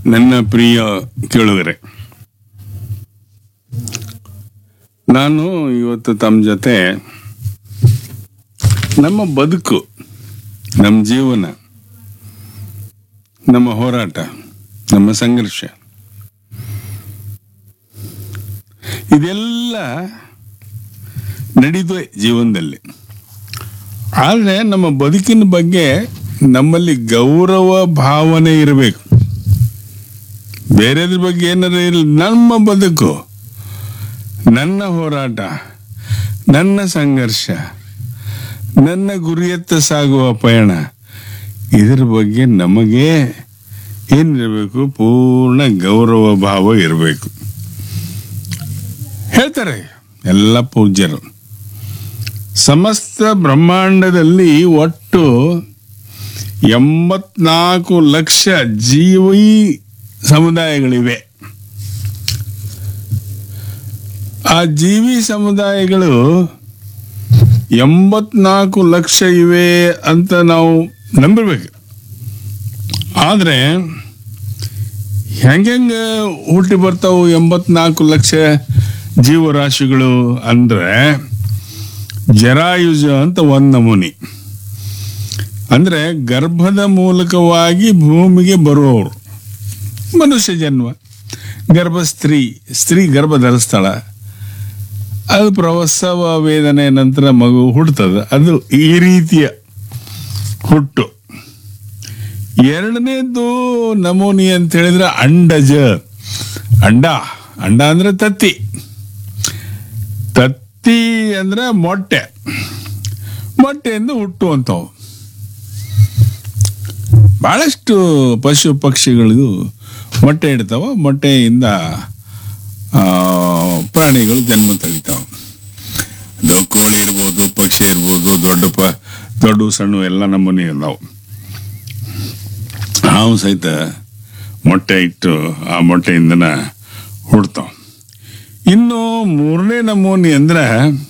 ನನ್ನ ಪ್ರಿಯ ಕೇಳುಗರೆ ನಾನು ಇವತ್ತು ತಮ್ಮ ಜೊತೆ ನಮ್ಮ ಬದುಕು ನಮ್ಮ ಜೀವನ ನಮ್ಮ ಹೋರಾಟ ನಮ್ಮ ಸಂಘರ್ಷ ಇದೆಲ್ಲ ನಡೀತವೆ ಜೀವನದಲ್ಲಿ ಆದರೆ ನಮ್ಮ ಬದುಕಿನ ಬಗ್ಗೆ ನಮ್ಮಲ್ಲಿ ಗೌರವ ಭಾವನೆ ಇರಬೇಕು ಬೇರೆದ್ರ ಬಗ್ಗೆ ಏನಾರ ಇರಲಿ ನಮ್ಮ ಬದುಕು ನನ್ನ ಹೋರಾಟ ನನ್ನ ಸಂಘರ್ಷ ನನ್ನ ಗುರಿಯತ್ತ ಸಾಗುವ ಪಯಣ ಇದರ ಬಗ್ಗೆ ನಮಗೆ ಏನಿರಬೇಕು ಪೂರ್ಣ ಗೌರವ ಭಾವ ಇರಬೇಕು ಹೇಳ್ತಾರೆ ಎಲ್ಲ ಪೂಜ್ಯರು ಸಮಸ್ತ ಬ್ರಹ್ಮಾಂಡದಲ್ಲಿ ಒಟ್ಟು ಎಂಬತ್ನಾಲ್ಕು ಲಕ್ಷ ಜೀವಿ ಸಮುದಾಯಗಳಿವೆ ಆ ಜೀವಿ ಸಮುದಾಯಗಳು ಎಂಬತ್ನಾಲ್ಕು ಲಕ್ಷ ಇವೆ ಅಂತ ನಾವು ನಂಬಿರ್ಬೇಕು ಆದರೆ ಹೆಂಗೆ ಹುಟ್ಟಿ ಬರ್ತಾವು ಎಂಬತ್ನಾಲ್ಕು ಲಕ್ಷ ಜೀವರಾಶಿಗಳು ಅಂದರೆ ಜರಾಯುಜ ಅಂತ ಒಂದು ನಮೂನಿ ಅಂದರೆ ಗರ್ಭದ ಮೂಲಕವಾಗಿ ಭೂಮಿಗೆ ಬರುವವರು ಮನುಷ್ಯ ಜನ್ಮ ಗರ್ಭ ಸ್ತ್ರೀ ಸ್ತ್ರೀ ಗರ್ಭ ಧರಿಸ್ತಾಳ ಅದು ಪ್ರಸವ ವೇದನೆ ನಂತರ ಮಗು ಹುಡ್ತದ ಅದು ಈ ರೀತಿಯ ಹುಟ್ಟು ಎರಡನೇದು ನಮೂನಿ ಅಂತ ಹೇಳಿದ್ರೆ ಅಂಡಜ ಅಂಡ ಅಂಡ ಅಂದ್ರೆ ತತ್ತಿ ತತ್ತಿ ಅಂದ್ರೆ ಮೊಟ್ಟೆ ಮೊಟ್ಟೆಯಿಂದ ಹುಟ್ಟುವಂಥವು ಬಹಳಷ್ಟು ಪಶು ಪಕ್ಷಿಗಳಿಗೂ ಮೊಟ್ಟೆ ಇಡ್ತಾವ ಮೊಟ್ಟೆಯಿಂದ ಆ, ಪ್ರಾಣಿಗಳು ಜನ್ಮ ತಳಿತಾವ ಅದು ಕೋಳಿ ಇರ್ಬೋದು ಪಕ್ಷಿ ಇರ್ಬೋದು ದೊಡ್ಡ ಪ ದೊಡ್ಡ ಸಣ್ಣ ಎಲ್ಲ ನಮೂನಿ ಇದಾವೆ ಹಾವು ಸಹಿತ ಮೊಟ್ಟೆ ಇಟ್ಟು ಆ ಮೊಟ್ಟೆಯಿಂದನ ಹುಡ್ತಾವ ಇನ್ನು ಮೂರನೇ ನಮೂನಿ ಅಂದ್ರೆ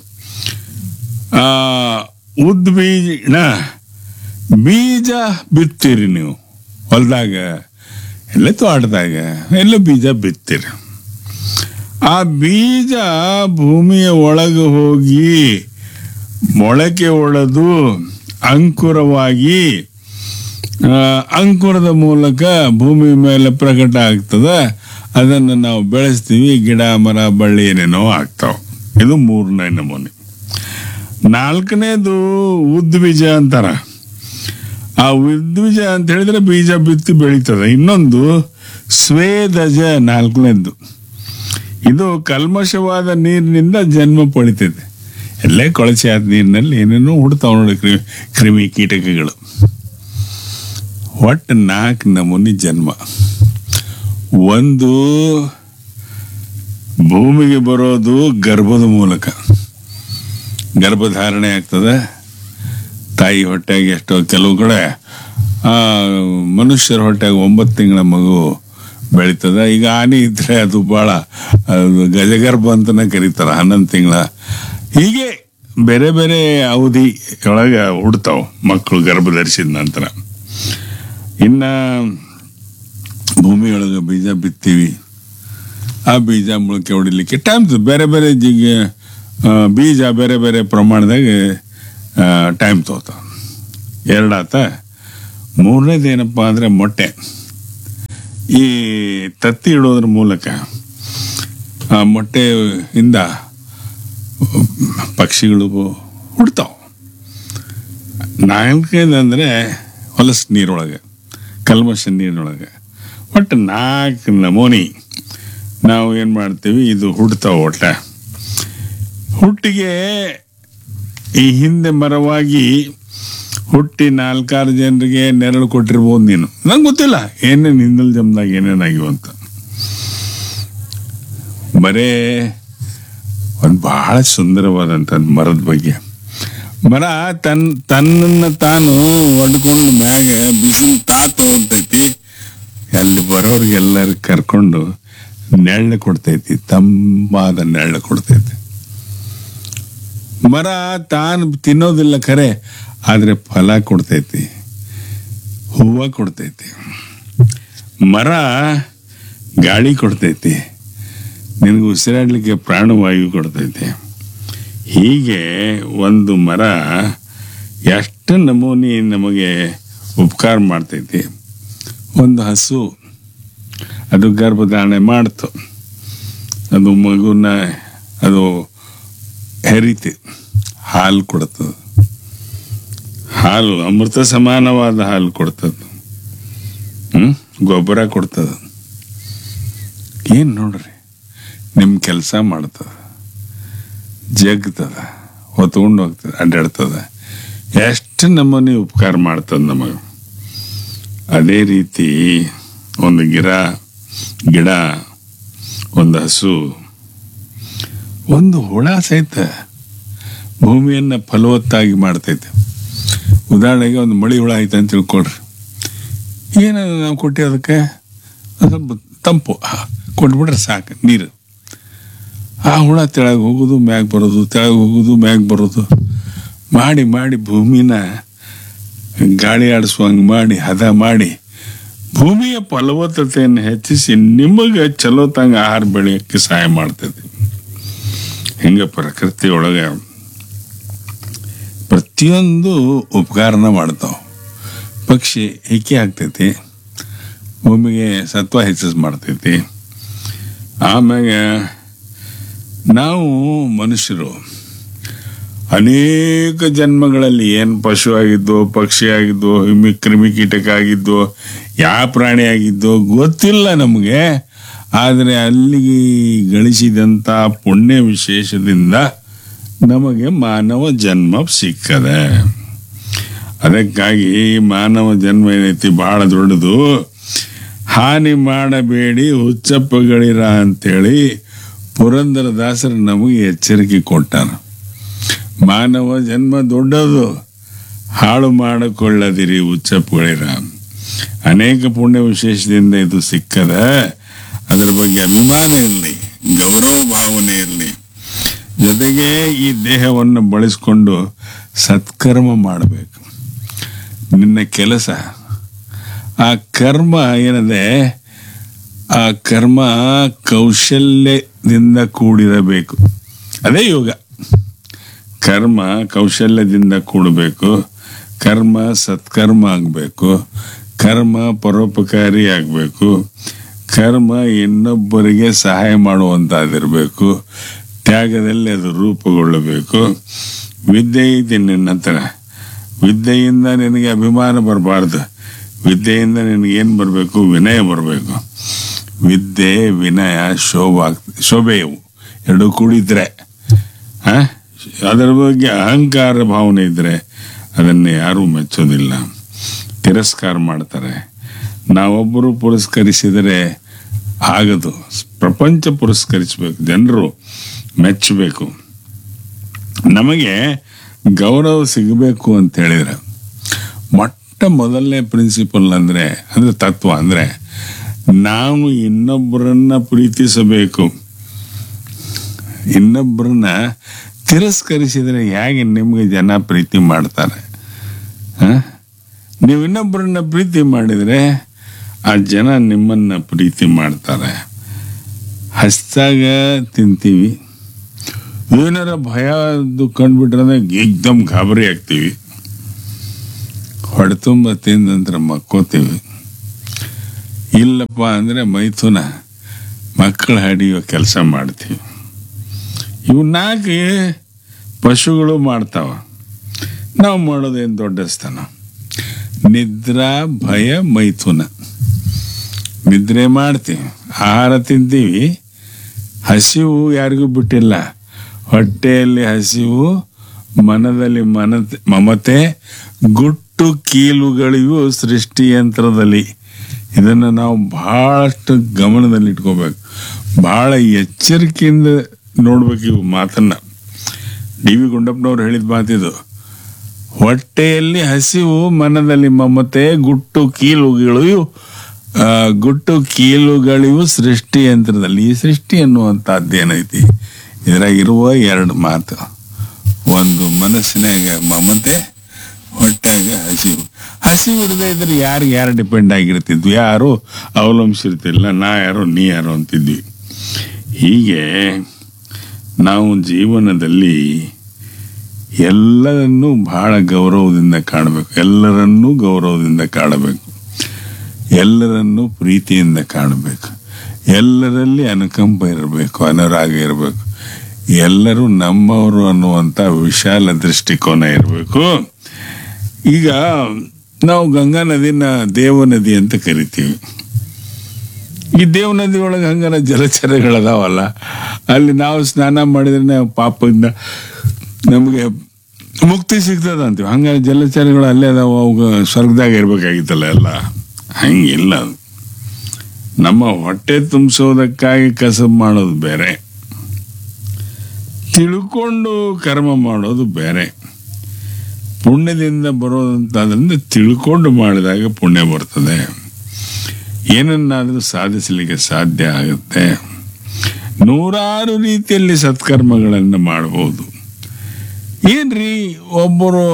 ಆ ಉದ್ಬೀಜ ಬೀಜ ಬಿತ್ತೀರಿ ನೀವು ಹೊಲದಾಗ ಎಲ್ಲ ತೋಟದಾಗ ಎಲ್ಲ ಬೀಜ ಬಿತ್ತೀರಿ ಆ ಬೀಜ ಭೂಮಿಯ ಒಳಗೆ ಹೋಗಿ ಮೊಳಕೆ ಒಡೆದು ಅಂಕುರವಾಗಿ ಆ, ಅಂಕುರದ ಮೂಲಕ ಭೂಮಿ ಮೇಲೆ ಪ್ರಕಟ ಆಗ್ತದೆ ಅದನ್ನು ನಾವು ಬೆಳೆಸ್ತೀವಿ ಗಿಡ ಮರ ಬಳ್ಳಿ ಏನೇನೋ ಆಗ್ತಾವ ಇದು ಮೂರನೇ ನಮೂನೆ ನಾಲ್ಕನೇದು ಉದ್ಬೀಜ ಅಂತಾರ ಆ ಉದ್ಬೀಜ ಅಂತ ಹೇಳಿದ್ರೆ ಬೀಜ ಬಿತ್ತಿ ಬೆಳೀತದೆ ಇನ್ನೊಂದು ಸ್ವೇದಜ ನಾಲ್ಕನೇದ್ದು ಇದು ಕಲ್ಮಶವಾದ ನೀರಿನಿಂದ ಜನ್ಮ ಪಡಿತೈತೆ ಎಲ್ಲೇ ಕೊಳಚೆ ಆದ ನೀರಿನಲ್ಲಿ ಏನೇನೋ ಹುಡ್ತಾವ ನೋಡಿ ಕ್ರಿಮಿ ಕ್ರಿಮಿ ಕೀಟಕಗಳು ಒಟ್ಟು ನಾಲ್ಕು ನಮೂನಿ ಜನ್ಮ ಒಂದು ಭೂಮಿಗೆ ಬರೋದು ಗರ್ಭದ ಮೂಲಕ ಗರ್ಭಧಾರಣೆ ಆಗ್ತದೆ ತಾಯಿ ಹೊಟ್ಟೆಗೆ ಎಷ್ಟೋ ಕೆಲವು ಕಡೆ ಆ, ಮನುಷ್ಯರ ಹೊಟ್ಟೆಗೆ ಒಂಬತ್ತು ತಿಂಗಳ ಮಗು ಬೆಳೀತದೆ ಈಗ ಆನೆ ಇದ್ರೆ ಅದು ಭಾಳ ಅದು ಗಜಗರ್ಭ ಅಂತಲೇ ಕರೀತಾರೆ ಹನ್ನೊಂದು ತಿಂಗಳ ಹೀಗೆ ಬೇರೆ ಬೇರೆ ಅವಧಿ ಒಳಗೆ ಹುಡ್ತಾವ್ ಮಕ್ಕಳು ಗರ್ಭ ಧರಿಸಿದ ನಂತರ ಇನ್ನು ಭೂಮಿಯೊಳಗೆ ಬೀಜ ಬಿತ್ತೀವಿ ಆ ಬೀಜ ಮೊಳಕೆ ಹೊಡಿಲಿಕ್ಕೆ ಟೈಮ್ ಬೇರೆ ಬೇರೆ ಜಿಗ ಆ, ಬೀಜ ಬೇರೆ ಬೇರೆ ಪ್ರಮಾಣದಾಗ ಟೈಮ್ ತಗೋತಾವ ಎರಡಾತ ಮೂರನೇದು ಏನಪ್ಪ ಅಂದರೆ ಮೊಟ್ಟೆ ಈ ತತ್ತಿ ಇಡೋದ್ರ ಮೂಲಕ ಆ ಮೊಟ್ಟೆಯಿಂದ ಪಕ್ಷಿಗಳು ಹುಡ್ತಾವ ನಾಲ್ಕನೇದು ಅಂದರೆ ಹೊಲಸು ನೀರೊಳಗೆ ಕಲ್ಮಶ ನೀರಿನೊಳಗೆ ಒಟ್ಟು ನಾಲ್ಕು ನಮೂನಿ ನಾವು ಏನು ಮಾಡ್ತೀವಿ ಇದು ಹುಡ್ತಾವ ಒಟ್ಟ ಹುಟ್ಟಿಗೆ ಈ ಹಿಂದೆ ಮರವಾಗಿ ಹುಟ್ಟಿ ನಾಲ್ಕಾರು ಜನರಿಗೆ ನೆರಳು ಕೊಟ್ಟಿರ್ಬೋದು ನೀನು ನಂಗೆ ಗೊತ್ತಿಲ್ಲ ಏನೇನು ಹಿಂದಲ್ ಜಮ್ದಾಗ ಏನೇನಾಗಿವು ಅಂತ ಬರೇ ಒಂದು ಬಹಳ ಸುಂದರವಾದಂಥದ್ದು ಮರದ ಬಗ್ಗೆ ಮರ ತನ್ ತನ್ನನ್ನು ತಾನು ಒಡ್ಕೊಂಡು ಮ್ಯಾಗ ಬಿಸಿಲು ತಾತ ಹೋಗ್ತೈತಿ ಅಲ್ಲಿ ಬರೋರಿಗೆಲ್ಲರೂ ಕರ್ಕೊಂಡು ನೆರಳು ಕೊಡ್ತೈತಿ ತಂಪಾದ ನೆರಳು ಕೊಡ್ತೈತಿ ಮರ ತಾನು ತಿನ್ನೋದಿಲ್ಲ ಖರೆ ಆದರೆ ಫಲ ಕೊಡ್ತೈತಿ ಹೂವು ಕೊಡ್ತೈತಿ ಮರ ಗಾಳಿ ಕೊಡ್ತೈತಿ ನಿನಗೆ ಉಸಿರಾಡಲಿಕ್ಕೆ ಪ್ರಾಣವಾಯು ಕೊಡ್ತೈತಿ ಹೀಗೆ ಒಂದು ಮರ ಎಷ್ಟು ನಮೂನಿ ನಮಗೆ ಉಪಕಾರ ಮಾಡ್ತೈತಿ ಒಂದು ಹಸು ಅದು ಗರ್ಭಧಾರಣೆ ಮಾಡ್ತು ಅದು ಮಗುನ ಅದು ಹೆರಿತಿ ಹಾಲು ಕೊಡ್ತದೆ ಹಾಲು ಅಮೃತ ಸಮಾನವಾದ ಹಾಲು ಕೊಡ್ತದೆ ಹ್ಮ್ ಗೊಬ್ಬರ ಕೊಡ್ತದ ಏನು ನೋಡ್ರಿ ನಿಮ್ಮ ಕೆಲಸ ಮಾಡ್ತದ ಜಗ್ತದ ಹೊತ್ಕೊಂಡು ಹೋಗ್ತದೆ ಅಡ್ಡಾಡ್ತದ ಎಷ್ಟು ನಮ್ಮನೆ ಉಪಕಾರ ಮಾಡ್ತದ ನಮಗೆ ಅದೇ ರೀತಿ ಒಂದು ಗಿಡ ಗಿಡ ಒಂದು ಹಸು ಒಂದು ಹುಳ ಸಹಿತ ಭೂಮಿಯನ್ನು ಫಲವತ್ತಾಗಿ ಮಾಡ್ತೈತೆ ಉದಾಹರಣೆಗೆ ಒಂದು ಮಳಿ ಹುಳ ಐತೆ ಅಂತ ತಿಳ್ಕೊಳ್ರಿ ಏನು ನಾವು ಕೊಟ್ಟು ಅದಕ್ಕೆ ಒಂದ್ ಸ್ವಲ್ಪ ತಂಪು ಆ, ಕೊಟ್ಬಿಟ್ರೆ ಸಾಕು ನೀರು ಆ ಹುಳ ತೆಳಗೆ ಹೋಗೋದು ಮ್ಯಾಗ ಬರೋದು ತೆಳಗೆ ಹೋಗೋದು ಮ್ಯಾಗ ಬರೋದು ಮಾಡಿ ಮಾಡಿ ಭೂಮಿನ ಗಾಳಿ ಆಡಿಸುವಂಗೆ ಮಾಡಿ ಹದ ಮಾಡಿ ಭೂಮಿಯ ಫಲವತ್ತತೆಯನ್ನು ಹೆಚ್ಚಿಸಿ ನಿಮಗೆ ಚಲೋ ತಂಗ ಆಹಾರ ಬೆಳೆಯೋಕ್ಕೆ ಸಹಾಯ ಮಾಡ್ತೈತಿ ಹಿಂಗೆ ಪ್ರಕೃತಿ ಒಳಗೆ ಪ್ರತಿಯೊಂದು ಉಪಕಾರನ ಮಾಡ್ತಾವ ಪಕ್ಷಿ ಹಿಕ್ಕಿ ಆಗ್ತೈತಿ ಭೂಮಿಗೆ ಸತ್ವ ಹೆಚ್ಚಿಸ್ ಮಾಡ್ತೈತಿ ಆಮ್ಯಾಗ ನಾವು ಮನುಷ್ಯರು ಅನೇಕ ಜನ್ಮಗಳಲ್ಲಿ ಏನು ಪಶು ಆಗಿದ್ದೋ ಪಕ್ಷಿ ಆಗಿದ್ದೋ ಹಿಮಿ ಕ್ರಿಮಿಕೀಟಕ ಆಗಿದ್ದೋ ಯಾವ ಪ್ರಾಣಿ ಆಗಿದ್ದೋ ಗೊತ್ತಿಲ್ಲ ನಮಗೆ ಆದರೆ ಅಲ್ಲಿಗೆ ಗಳಿಸಿದಂಥ ಪುಣ್ಯ ವಿಶೇಷದಿಂದ ನಮಗೆ ಮಾನವ ಜನ್ಮ ಸಿಕ್ಕದೆ ಅದಕ್ಕಾಗಿ ಮಾನವ ಜನ್ಮ ಏನೈತಿ ಬಹಳ ದೊಡ್ಡದು ಹಾನಿ ಮಾಡಬೇಡಿ ಹುಚ್ಚಪ್ಪಗಳಿರ ಅಂತೇಳಿ ಪುರಂದರದಾಸರು ನಮಗೆ ಎಚ್ಚರಿಕೆ ಕೊಟ್ಟಾರ ಮಾನವ ಜನ್ಮ ದೊಡ್ಡದು ಹಾಳು ಮಾಡಿಕೊಳ್ಳದಿರಿ ಹುಚ್ಚಪ್ಪಗಳಿರ ಅನೇಕ ಪುಣ್ಯ ವಿಶೇಷದಿಂದ ಇದು ಸಿಕ್ಕದ ಅದರ ಬಗ್ಗೆ ಅಭಿಮಾನ ಇರಲಿ ಗೌರವ ಭಾವನೆ ಇರಲಿ ಜೊತೆಗೆ ಈ ದೇಹವನ್ನು ಬಳಸಿಕೊಂಡು ಸತ್ಕರ್ಮ ಮಾಡಬೇಕು ನಿನ್ನ ಕೆಲಸ ಆ ಕರ್ಮ ಏನದೆ ಆ ಕರ್ಮ ಕೌಶಲ್ಯದಿಂದ ಕೂಡಿರಬೇಕು ಅದೇ ಯೋಗ ಕರ್ಮ ಕೌಶಲ್ಯದಿಂದ ಕೂಡಬೇಕು ಕರ್ಮ ಸತ್ಕರ್ಮ ಆಗಬೇಕು ಕರ್ಮ ಪರೋಪಕಾರಿ ಆಗಬೇಕು ಕರ್ಮ ಇನ್ನೊಬ್ಬರಿಗೆ ಸಹಾಯ ಮಾಡುವಂತಾದಿರಬೇಕು ತ್ಯಾಗದಲ್ಲಿ ಅದು ರೂಪುಗೊಳ್ಳಬೇಕು ವಿದ್ಯೆ ಐತಿ ನಿನ್ನ ಹತ್ರ ವಿದ್ಯೆಯಿಂದ ನಿನಗೆ ಅಭಿಮಾನ ಬರಬಾರ್ದು ವಿದ್ಯೆಯಿಂದ ನಿನಗೇನು ಬರಬೇಕು ವಿನಯ ಬರಬೇಕು ವಿದ್ಯೆ ವಿನಯ ಶೋಭಾ ಶೋಭೆಯವು ಎರಡು ಕೂಡಿದ್ರೆ ಆ? ಅದರ ಬಗ್ಗೆ ಅಹಂಕಾರ ಭಾವನೆ ಇದ್ರೆ ಅದನ್ನು ಯಾರೂ ಮೆಚ್ಚೋದಿಲ್ಲ ತಿರಸ್ಕಾರ ಮಾಡ್ತಾರೆ ನಾವೊಬ್ಬರು ಪುರಸ್ಕರಿಸಿದರೆ ಆಗದು ಪ್ರಪಂಚ ಪುರಸ್ಕರಿಸಬೇಕು ಜನರು ಮೆಚ್ಚಬೇಕು ನಮಗೆ ಗೌರವ ಸಿಗಬೇಕು ಅಂತ ಹೇಳಿದ್ರೆ ಮೊಟ್ಟ ಮೊದಲನೇ ಪ್ರಿನ್ಸಿಪಲ್ ಅಂದರೆ ಅಂದರೆ ತತ್ವ ಅಂದರೆ ನಾವು ಇನ್ನೊಬ್ಬರನ್ನ ಪ್ರೀತಿಸಬೇಕು ಇನ್ನೊಬ್ಬರನ್ನ ತಿರಸ್ಕರಿಸಿದರೆ ಹೇಗೆ ನಿಮಗೆ ಜನ ಪ್ರೀತಿ ಮಾಡ್ತಾರೆ ಆ? ನೀವು ಇನ್ನೊಬ್ಬರನ್ನ ಪ್ರೀತಿ ಮಾಡಿದರೆ ಆ ಜನ ನಿಮ್ಮನ್ನ ಪ್ರೀತಿ ಮಾಡ್ತಾರೆ ಹಸ್ತಾಗ ತಿಂತೀವಿ ಏನಾರ ಭಯ ಅದು ಕಂಡ್ಬಿಟ್ರೆ ಏಕ್ದಮ್ ಗಾಬರಿ ಆಗ್ತೀವಿ ಹೊಡೆತುಂಬ ತಿಂದ ನಂತರ ಮಕ್ಕೋತೀವಿ ಇಲ್ಲಪ್ಪ ಅಂದರೆ ಮೈಥುನ ಮಕ್ಕಳು ಹಡಿಯೋ ಕೆಲಸ ಮಾಡ್ತೀವಿ ಇವು ನಾಲ್ಕು ಪಶುಗಳು ಮಾಡ್ತಾವ ನಾವು ಮಾಡೋದೇನು ದೊಡ್ಡ ಸ್ಥಾನ ನಿದ್ರಾ ಭಯ ಮೈಥುನ ನಿದ್ರೆ ಮಾಡ್ತೀವಿ ಆಹಾರ ತಿಂತೀವಿ ಹಸಿವು ಯಾರಿಗೂ ಬಿಟ್ಟಿಲ್ಲ ಹೊಟ್ಟೆಯಲ್ಲಿ ಹಸಿವು ಮನದಲ್ಲಿ ಮನ ಮಮತೆ ಗುಟ್ಟು ಕೀಲುಗಳಿಗೂ ಸೃಷ್ಟಿ ಯಂತ್ರದಲ್ಲಿ ಇದನ್ನು ನಾವು ಬಹಳಷ್ಟು ಗಮನದಲ್ಲಿ ಇಟ್ಕೋಬೇಕು ಬಹಳ ಎಚ್ಚರಿಕೆಯಿಂದ ನೋಡ್ಬೇಕು ಇವು ಮಾತನ್ನ ಡಿ ವಿ ಗುಂಡಪ್ಪನವ್ರು ಹೇಳಿದ ಮಾತಿದು ಹೊಟ್ಟೆಯಲ್ಲಿ ಹಸಿವು ಮನದಲ್ಲಿ ಮಮತೆ ಗುಟ್ಟು ಕೀಲುಗಳು ಆ, ಗುಟ್ಟು ಕೀಲುಗಳಿವು ಸೃಷ್ಟಿ ಯಂತ್ರದಲ್ಲಿ ಈ ಸೃಷ್ಟಿ ಅನ್ನುವಂಥದ್ದು ಏನೈತಿ ಇದ್ರಾಗ ಇರುವ ಎರಡು ಮಾತು ಒಂದು ಮನಸ್ಸಿನಾಗ ಮಮತೆ ಹೊಟ್ಟೆಗ ಹಸಿವು ಹಸಿ ಹಿಡದೇ ಇದ್ರೆ ಯಾರು ಯಾರು ಡಿಪೆಂಡ್ ಆಗಿರ್ತಿದ್ವಿ ಯಾರು ಅವಲಂಬಿಸಿರ್ತಿಲ್ಲ ನಾ ಯಾರು ನೀ ಯಾರು ಅಂತಿದ್ವಿ ಹೀಗೆ ನಾವು ಜೀವನದಲ್ಲಿ ಎಲ್ಲರನ್ನೂ ಬಹಳ ಗೌರವದಿಂದ ಕಾಣಬೇಕು ಎಲ್ಲರನ್ನೂ ಗೌರವದಿಂದ ಕಾಣಬೇಕು ಎಲ್ಲರನ್ನೂ ಪ್ರೀತಿಯಿಂದ ಕಾಣಬೇಕು ಎಲ್ಲರಲ್ಲಿ ಅನುಕಂಪ ಇರಬೇಕು ಅನುರಾಗ ಇರಬೇಕು ಎಲ್ಲರೂ ನಮ್ಮವರು ಅನ್ನುವಂಥ ವಿಶಾಲ ದೃಷ್ಟಿಕೋನ ಇರಬೇಕು ಈಗ ನಾವು ಗಂಗಾ ನದಿನ ದೇವ ನದಿ ಅಂತ ಕರಿತೀವಿ ಈ ದೇವ ನದಿ ಒಳಗೆ ಹಂಗಾರ ಜಲಚರಗಳದಾವಲ್ಲ ಅಲ್ಲಿ ನಾವು ಸ್ನಾನ ಮಾಡಿದ್ರೆ ಪಾಪದಿಂದ ನಮಗೆ ಮುಕ್ತಿ ಸಿಗ್ತದ ಅಂತೀವಿ ಹಂಗಾರೆ ಜಲಚರಗಳು ಅಲ್ಲೇ ಅದಾವ ಅವಾಗ ಸ್ವರ್ಗದಾಗ ಇರ್ಬೇಕಾಗಿತ್ತಲ್ಲ ಎಲ್ಲ ಹಂಗಿಲ್ಲ ಅದು. ನಮ್ಮ ಹೊಟ್ಟೆ ತುಂಬಿಸೋದಕ್ಕಾಗಿ ಕಸಬು ಮಾಡೋದು ಬೇರೆ ತಿಳ್ಕೊಂಡು ಕರ್ಮ ಮಾಡೋದು ಬೇರೆ ಪುಣ್ಯದಿಂದ ಬರೋದಂತಾದ್ರಿಂದ ತಿಳ್ಕೊಂಡು ಮಾಡಿದಾಗ ಪುಣ್ಯ ಬರ್ತದೆ ಏನನ್ನಾದರೂ ಸಾಧಿಸಲಿಕ್ಕೆ ಸಾಧ್ಯ ಆಗುತ್ತೆ ನೂರಾರು ರೀತಿಯಲ್ಲಿ ಸತ್ಕರ್ಮಗಳನ್ನು ಮಾಡಬಹುದು ಏನ್ರಿ ಒಬ್ಬರು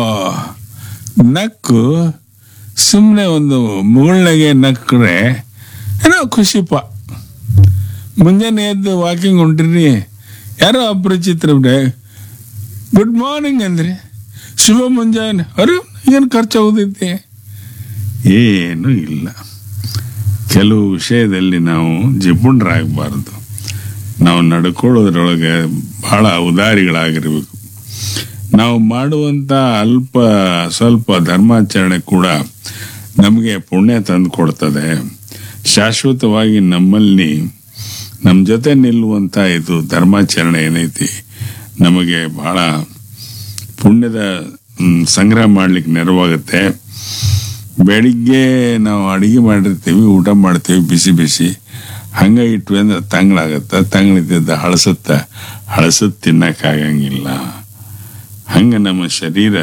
ನಕ್ಕು ಸುಮ್ಮನೆ ಒಂದು ಮುಗುಳ್ನಾಗೆ ನಕ್ಕರೆ ಏನೋ ಖುಷಿಪ ಮುಂಜಾನೆ ಎದ್ದು ವಾಕಿಂಗ್ ಹೊಂಟಿರಿ ಯಾರೋ ಅಪರಿಚಿತರ ಬಿಡೆ ಗುಡ್ ಮಾರ್ನಿಂಗ್ ಅಂದ್ರಿ ಶುಭ ಮುಂಜಾನೆ ಅರೆ ಏನು ಖರ್ಚಾಗೋದೈತಿ ಏನೂ ಇಲ್ಲ ಕೆಲವು ವಿಷಯದಲ್ಲಿ ನಾವು ಜಿಪುಣರಾಗಬಾರ್ದು ನಾವು ನಡ್ಕೊಳ್ಳೋದ್ರೊಳಗೆ ಬಹಳ ಉದಾರಿಗಳಾಗಿರ್ಬೇಕು ನಾವು ಮಾಡುವಂಥ ಅಲ್ಪ ಸ್ವಲ್ಪ ಧರ್ಮಾಚರಣೆ ಕೂಡ ನಮಗೆ ಪುಣ್ಯ ತಂದು ಕೊಡ್ತದೆ ಶಾಶ್ವತವಾಗಿ ನಮ್ಮಲ್ಲಿ ನಮ್ಮ ಜೊತೆ ನಿಲ್ಲುವಂಥ ಇದು ಧರ್ಮಾಚರಣೆ ಏನೈತಿ ನಮಗೆ ಬಹಳ ಪುಣ್ಯದ ಮ್, ಸಂಗ್ರಹ ಮಾಡ್ಲಿಕ್ಕೆ ನೆರವಾಗುತ್ತೆ ಬೆಳಿಗ್ಗೆ ನಾವು ಅಡಿಗೆ ಮಾಡಿರ್ತೀವಿ ಊಟ ಮಾಡ್ತೀವಿ ಬಿಸಿ ಬಿಸಿ ಹಂಗೆ ಇಟ್ವಿ ಅಂದ್ರೆ ತಂಗಳಾಗತ್ತೆ ತಂಗಳಿದ್ದ ಹಳಸುತ್ತ ಹಳಸತ್ ತಿನ್ನಕ್ಕಾಗಂಗಿಲ್ಲ ಹಂಗೆ ನಮ್ಮ ಶರೀರ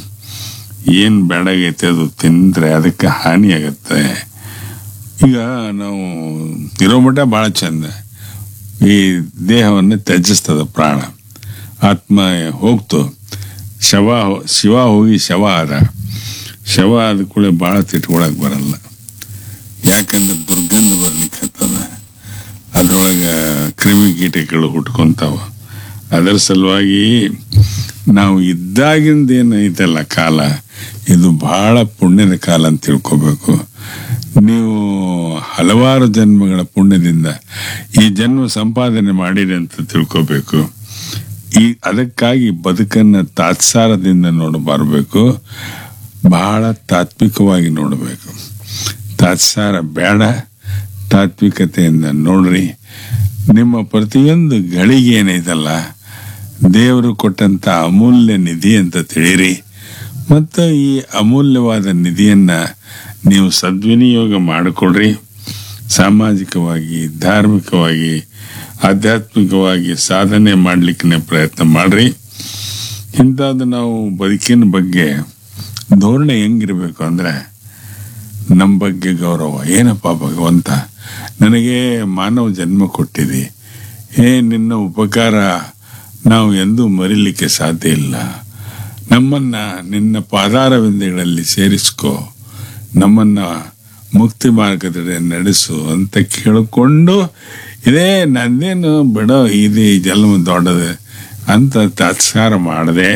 ಏನು ಬೇಡಾಗೈತೆ ಅದು ತಿಂದರೆ ಅದಕ್ಕೆ ಹಾನಿ ಆಗತ್ತೆ ಈಗ ನಾವು ಇರೋ ಮಟ್ಟ ಭಾಳ ಚಂದ ಈ ದೇಹವನ್ನು ತ್ಯಜಿಸ್ತದ ಪ್ರಾಣ ಆತ್ಮ ಹೋಗ್ತು ಶವ ಶಿವ ಹೋಗಿ ಶವ ಆದ ಶವ ಆದ ಕೂಡ ಭಾಳ ತಿಟ್ಕೊಳಕ್ ಬರಲ್ಲ ಯಾಕಂದ್ರೆ ದುರ್ಗಂಧ ಬರ್ಲಿಕ್ಕೆ ಹತ್ತದ ಅದ್ರೊಳಗೆ ಕ್ರಿಮಿ ಕೀಟಗಳು ಹುಟ್ಕೊಂತಾವ ಅದರ ಸಲುವಾಗಿ ನಾವು ಇದ್ದಾಗಿಂದ ಏನೈತಲ್ಲ ಕಾಲ ಇದು ಬಹಳ ಪುಣ್ಯದ ಕಾಲ ಅಂತ ತಿಳ್ಕೊಬೇಕು ನೀವು ಹಲವಾರು ಜನ್ಮಗಳ ಪುಣ್ಯದಿಂದ ಈ ಜನ್ಮ ಸಂಪಾದನೆ ಮಾಡಿರಿ ಅಂತ ತಿಳ್ಕೊಬೇಕು ಈ ಅದಕ್ಕಾಗಿ ಬದುಕನ್ನು ತಾತ್ಸಾರದಿಂದ ನೋಡಬಾರಬೇಕು ಬಹಳ ತಾತ್ವಿಕವಾಗಿ ನೋಡಬೇಕು ತಾತ್ಸಾರ ಬೇಡ ತಾತ್ವಿಕತೆಯಿಂದ ನೋಡ್ರಿ ನಿಮ್ಮ ಪ್ರತಿಯೊಂದು ಗಳಿಗೆ ಏನೈತಲ್ಲ ದೇವರು ಕೊಟ್ಟಂತ ಅಮೂಲ್ಯ ನಿಧಿ ಅಂತ ತಿಳಿರಿ ಮತ್ತು ಈ ಅಮೂಲ್ಯವಾದ ನಿಧಿಯನ್ನ ನೀವು ಸದ್ವಿನಿಯೋಗ ಮಾಡಿಕೊಡ್ರಿ ಸಾಮಾಜಿಕವಾಗಿ ಧಾರ್ಮಿಕವಾಗಿ ಆಧ್ಯಾತ್ಮಿಕವಾಗಿ ಸಾಧನೆ ಮಾಡಲಿಕ್ಕೆ ಪ್ರಯತ್ನ ಮಾಡ್ರಿ ಇಂಥದ್ದು ನಾವು ಬದುಕಿನ ಬಗ್ಗೆ ಧೋರಣೆ ಹೆಂಗಿರ್ಬೇಕು ಅಂದ್ರೆ ನಮ್ಮ ಬಗ್ಗೆ ಗೌರವ ಏನಪ್ಪ ಭಗವಂತ ನನಗೆ ಮಾನವ ಜನ್ಮ ಕೊಟ್ಟಿದೆ ಏ ನಿನ್ನ ಉಪಕಾರ ನಾವು ಎಂದೂ ಮರಿಲಿಕ್ಕೆ ಸಾಧ್ಯ ಇಲ್ಲ ನಮ್ಮನ್ನ ನಿನ್ನ ಪಾದಾರವಿಂದಗಳಲ್ಲಿ ಸೇರಿಸ್ಕೋ ನಮ್ಮನ್ನ ಮುಕ್ತಿ ಮಾರ್ಗದಲ್ಲಿ ನಡೆಸು ಅಂತ ಕೇಳಿಕೊಂಡು ಇದೇ ನಂದೇನು ಬಿಡೋ ಇದು ಈ ಜನ್ಮ ದೊಡ್ಡದು ಅಂತ ತಾತ್ಸಾರ ಮಾಡದೆ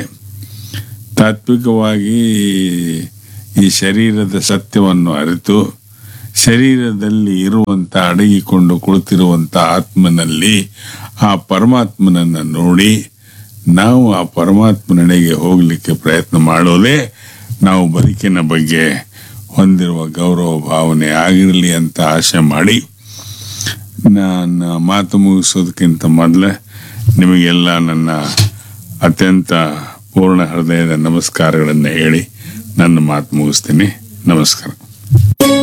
ತಾತ್ವಿಕವಾಗಿ ಈ ಶರೀರದ ಸತ್ಯವನ್ನು ಅರಿತು ಶರೀರದಲ್ಲಿ ಇರುವಂತ ಅಡಗಿಕೊಂಡು ಕುಳಿತಿರುವಂತ ಆತ್ಮನಲ್ಲಿ ಆ ಪರಮಾತ್ಮನನ್ನ ನೋಡಿ ನಾವು ಆ ಪರಮಾತ್ಮನೆಡೆಗೆ ಹೋಗಲಿಕ್ಕೆ ಪ್ರಯತ್ನ ಮಾಡೋದೇ ನಾವು ಬದುಕಿನ ಬಗ್ಗೆ ಹೊಂದಿರುವ ಗೌರವ ಭಾವನೆ ಆಗಿರಲಿ ಅಂತ ಆಶೆ ಮಾಡಿ ನಾನು ಮಾತು ಮುಗಿಸೋದಕ್ಕಿಂತ ಮೊದಲೇ ನಿಮಗೆಲ್ಲ ನನ್ನ ಅತ್ಯಂತ ಪೂರ್ಣ ಹೃದಯದ ನಮಸ್ಕಾರಗಳನ್ನು ಹೇಳಿ ನನ್ನ ಮಾತು ಮುಗಿಸ್ತೀನಿ ನಮಸ್ಕಾರ